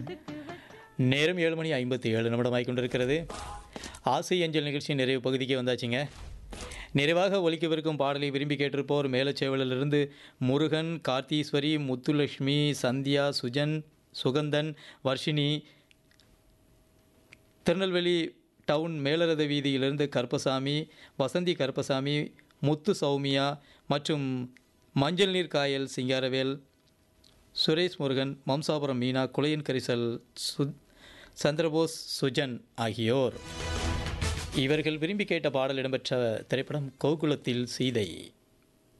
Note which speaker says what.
Speaker 1: நேரம் ஏழு மணி ஐம்பத்தி ஏழு நிமிடமாய் கொண்டிருக்கிறது ஆசை அஞ்சல் நிகழ்ச்சி நிறைவு பகுதிக்கு வந்தாச்சுங்க நிறைவாக ஒலிக்கவிருக்கும் பாடலை விரும்பி கேட்டிருப்போர் மேலச்சேவலிலிருந்து முருகன் கார்த்தீஸ்வரி முத்துலட்சுமி சந்தியா சுஜன் சுகந்தன் வர்ஷினி திருநெல்வேலி டவுன் மேலரத வீதியிலிருந்து கருப்பசாமி வசந்தி கருப்பசாமி முத்து சௌமியா மற்றும் மஞ்சள் நீர் காயல் சிங்காரவேல் சுரேஷ் முருகன் மம்சாபுரம் மீனா குலையன் கரிசல் சு சந்திரபோஸ் சுஜன் ஆகியோர் இவர்கள் விரும்பி கேட்ட பாடல் இடம்பெற்ற திரைப்படம் கோகுலத்தில் சீதை